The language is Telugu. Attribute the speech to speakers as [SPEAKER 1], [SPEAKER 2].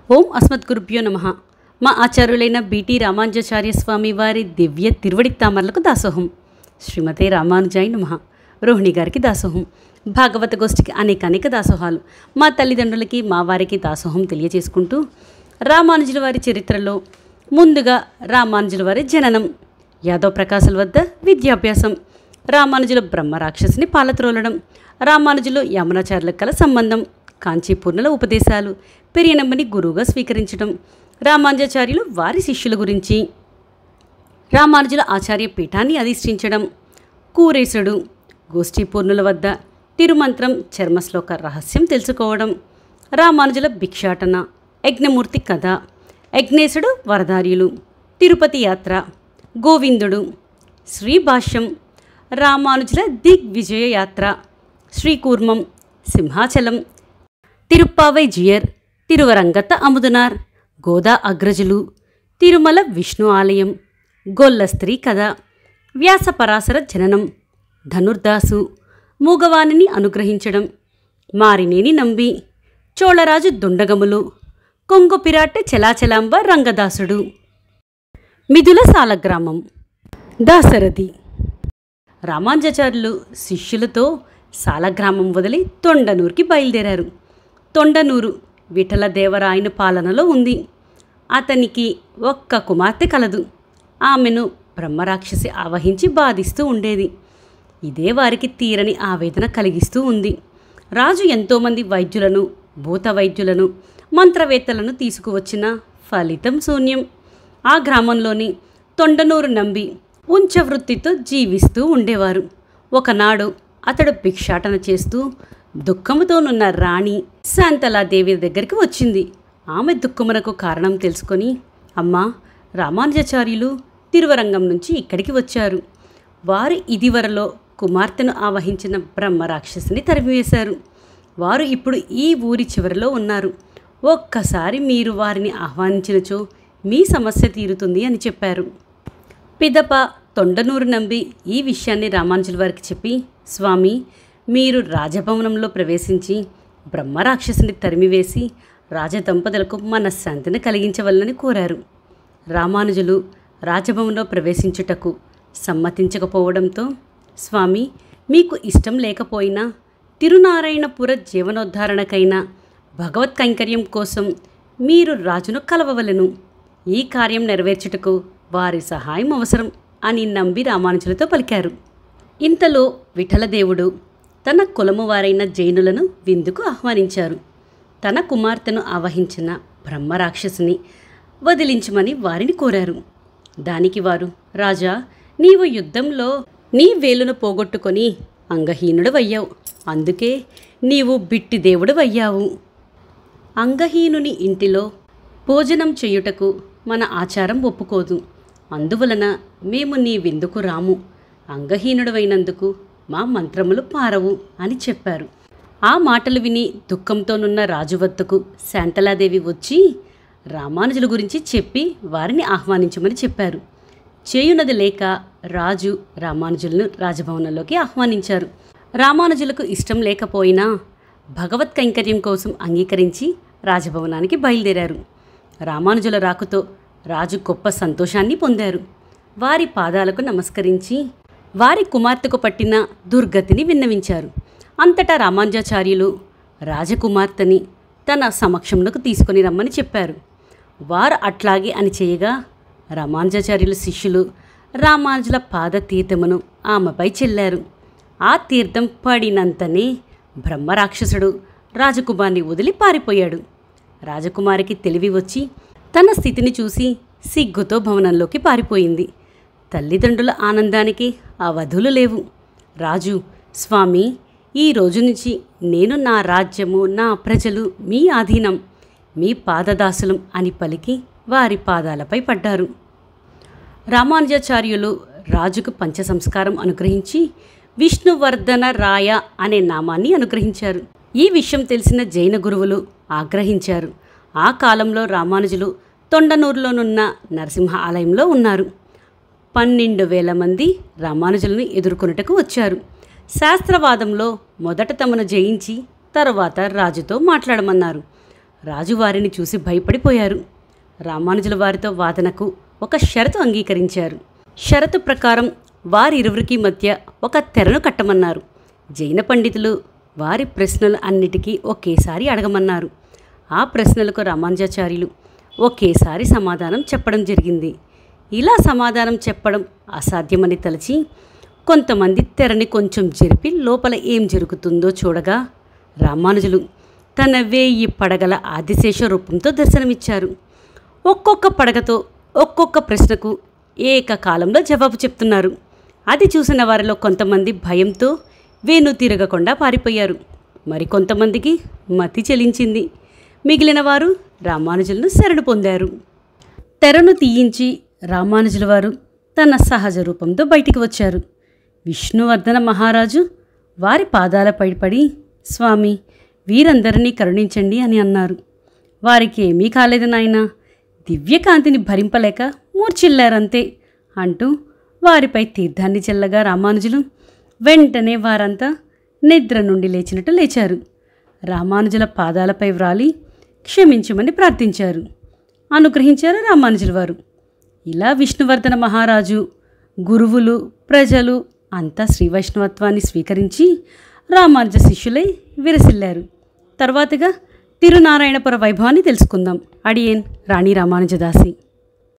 [SPEAKER 1] ఓం అస్మద్గురుభ్యో నమ మా ఆచార్యులైన బీటీ రామానుజాచార్య స్వామి వారి దివ్య తిరువడి తామరలకు దాసోహం శ్రీమతే రామానుజాయి నమ రోహిణి గారికి దాసోహం భాగవత గోష్ఠికి అనేక అనేక దాసోహాలు మా తల్లిదండ్రులకి మా వారికి దాసోహం తెలియజేసుకుంటూ రామానుజుల వారి చరిత్రలో ముందుగా రామానుజుల వారి జననం యాదవ్ ప్రకాశుల వద్ద విద్యాభ్యాసం రామానుజుల బ్రహ్మ రాక్షసుని పాలత్రోలడం రామానుజులు యమునాచార్యులకు కల సంబంధం కాంచీపూర్ణల ఉపదేశాలు పెరియనమ్మని గురువుగా స్వీకరించడం రామానుజాచార్యులు వారి శిష్యుల గురించి రామానుజుల ఆచార్య పీఠాన్ని అధిష్ఠించడం కూరేశుడు గోష్ఠీపూర్ణుల వద్ద తిరుమంత్రం చర్మశ్లోక రహస్యం తెలుసుకోవడం రామానుజుల భిక్షాటన యజ్ఞమూర్తి కథ యజ్ఞేశుడు వరదార్యులు తిరుపతి యాత్ర గోవిందుడు శ్రీభాష్యం రామానుజుల దిగ్విజయ యాత్ర శ్రీకూర్మం సింహాచలం తిరుప్పావై జియర్ తిరువరంగత అముదునార్ గోదా అగ్రజులు తిరుమల విష్ణు ఆలయం గొల్ల స్త్రీ కథ వ్యాసపరాశర జననం ధనుర్దాసు మూగవాణిని అనుగ్రహించడం మారినేని నంబి చోళరాజు దుండగములు కొంగు పిరాట చలాచలాంబ రంగదాసుడు మిథుల సాలగ్రామం దాసరథి రామానుజాచార్యులు శిష్యులతో సాలగ్రామం వదిలి తొండనూరుకి బయలుదేరారు తొండనూరు విఠలదేవరాయన పాలనలో ఉంది అతనికి ఒక్క కుమార్తె కలదు ఆమెను బ్రహ్మరాక్షసి ఆవహించి బాధిస్తూ ఉండేది ఇదే వారికి తీరని ఆవేదన కలిగిస్తూ ఉంది రాజు ఎంతోమంది వైద్యులను భూత వైద్యులను మంత్రవేత్తలను తీసుకువచ్చిన ఫలితం శూన్యం ఆ గ్రామంలోని తొండనూరు నంబి ఉంచవృత్తితో జీవిస్తూ ఉండేవారు ఒకనాడు అతడు భిక్షాటన చేస్తూ దుఃఖముతోనున్న రాణి శాంతలాదేవి దగ్గరికి వచ్చింది ఆమె దుఃఖమునకు కారణం తెలుసుకొని అమ్మా రామానుజాచార్యులు తిరువరంగం నుంచి ఇక్కడికి వచ్చారు వారు ఇదివరలో కుమార్తెను ఆవహించిన బ్రహ్మ రాక్షసిని తరిమివేశారు వారు ఇప్పుడు ఈ ఊరి చివరిలో ఉన్నారు ఒక్కసారి మీరు వారిని ఆహ్వానించినచో మీ సమస్య తీరుతుంది అని చెప్పారు పిదప తొండనూరు నంబి ఈ విషయాన్ని రామానుజుల వారికి చెప్పి స్వామి మీరు రాజభవనంలో ప్రవేశించి బ్రహ్మరాక్షసుని తరిమివేసి రాజదంపతులకు మనశ్శాంతిని కలిగించవలనని కోరారు రామానుజులు రాజభవనంలో ప్రవేశించుటకు సమ్మతించకపోవడంతో స్వామి మీకు ఇష్టం లేకపోయినా తిరునారాయణపుర జీవనోద్ధరణకైనా భగవత్ కైంకర్యం కోసం మీరు రాజును కలవవలెను ఈ కార్యం నెరవేర్చుటకు వారి సహాయం అవసరం అని నంబి రామానుజులతో పలికారు ఇంతలో విఠలదేవుడు తన కులము వారైన జైనులను విందుకు ఆహ్వానించారు తన కుమార్తెను ఆవహించిన బ్రహ్మరాక్షసుని వదిలించమని వారిని కోరారు దానికి వారు రాజా నీవు యుద్ధంలో నీ వేలును పోగొట్టుకొని అంగహీనుడవయ్యావు అందుకే నీవు బిట్టి దేవుడవయ్యావు అంగహీనుని ఇంటిలో భోజనం చేయుటకు మన ఆచారం ఒప్పుకోదు అందువలన మేము నీ విందుకు రాము అంగహీనుడవైనందుకు మా మంత్రములు పారవు అని చెప్పారు ఆ మాటలు విని దుఃఖంతోనున్న రాజు వద్దకు శాంతలాదేవి వచ్చి రామానుజుల గురించి చెప్పి వారిని ఆహ్వానించమని చెప్పారు చేయునది లేక రాజు రామానుజులను రాజభవనంలోకి ఆహ్వానించారు రామానుజులకు ఇష్టం లేకపోయినా భగవత్ కైంకర్యం కోసం అంగీకరించి రాజభవనానికి బయలుదేరారు రామానుజుల రాకతో రాజు గొప్ప సంతోషాన్ని పొందారు వారి పాదాలకు నమస్కరించి వారి కుమార్తెకు పట్టిన దుర్గతిని విన్నవించారు అంతటా రామానుజాచార్యులు రాజకుమార్తెని తన సమక్షంలోకి తీసుకొని రమ్మని చెప్పారు వారు అట్లాగే అని చేయగా రామానుజాచార్యుల శిష్యులు రామానుజుల పాద తీర్థమును ఆమెపై చెల్లారు ఆ తీర్థం పడినంతనే బ్రహ్మరాక్షసుడు రాజకుమారిని వదిలి పారిపోయాడు రాజకుమారికి తెలివి వచ్చి తన స్థితిని చూసి సిగ్గుతో భవనంలోకి పారిపోయింది తల్లిదండ్రుల ఆనందానికి అవధులు లేవు రాజు స్వామి ఈ రోజు నుంచి నేను నా రాజ్యము నా ప్రజలు మీ ఆధీనం మీ పాదదాసులం అని పలికి వారి పాదాలపై పడ్డారు రామానుజాచార్యులు రాజుకు పంచ సంస్కారం అనుగ్రహించి విష్ణువర్ధన రాయ అనే నామాన్ని అనుగ్రహించారు ఈ విషయం తెలిసిన జైన గురువులు ఆగ్రహించారు ఆ కాలంలో రామానుజులు తొండనూరులోనున్న నరసింహ ఆలయంలో ఉన్నారు పన్నెండు వేల మంది రామానుజులను ఎదుర్కొనుటకు వచ్చారు శాస్త్రవాదంలో మొదట తమను జయించి తర్వాత రాజుతో మాట్లాడమన్నారు రాజు వారిని చూసి భయపడిపోయారు రామానుజుల వారితో వాదనకు ఒక షరతు అంగీకరించారు షరతు ప్రకారం వారిరువురికి మధ్య ఒక తెరను కట్టమన్నారు జైన పండితులు వారి ప్రశ్నలు అన్నిటికీ ఒకేసారి అడగమన్నారు ఆ ప్రశ్నలకు రామానుజాచార్యులు ఒకేసారి సమాధానం చెప్పడం జరిగింది ఇలా సమాధానం చెప్పడం అసాధ్యమని తలచి కొంతమంది తెరని కొంచెం జరిపి లోపల ఏం జరుగుతుందో చూడగా రామానుజులు తన వేయి పడగల ఆదిశేష రూపంతో దర్శనమిచ్చారు ఒక్కొక్క పడగతో ఒక్కొక్క ప్రశ్నకు ఏకకాలంలో జవాబు చెప్తున్నారు అది చూసిన వారిలో కొంతమంది భయంతో వేణు తిరగకుండా పారిపోయారు మరికొంతమందికి మతి చెలించింది మిగిలిన వారు రామానుజులను శరణు పొందారు తెరను తీయించి రామానుజుల వారు తన సహజ రూపంతో బయటికి వచ్చారు విష్ణువర్ధన మహారాజు వారి పాదాలపై పడి స్వామి వీరందరినీ కరుణించండి అని అన్నారు వారికి ఏమీ కాలేదు నాయన దివ్యకాంతిని భరింపలేక మూర్చిల్లారంతే అంటూ వారిపై తీర్థాన్ని చల్లగా రామానుజులు వెంటనే వారంతా నిద్ర నుండి లేచినట్టు లేచారు రామానుజుల పాదాలపై వ్రాలి క్షమించమని ప్రార్థించారు అనుగ్రహించారు రామానుజుల వారు ఇలా విష్ణువర్ధన మహారాజు గురువులు ప్రజలు అంతా శ్రీ వైష్ణవత్వాన్ని స్వీకరించి రామానుజ శిష్యులై విరసిల్లారు తర్వాతగా తిరునారాయణపుర వైభవాన్ని తెలుసుకుందాం అడియేన్ రాణి రామానుజదాసి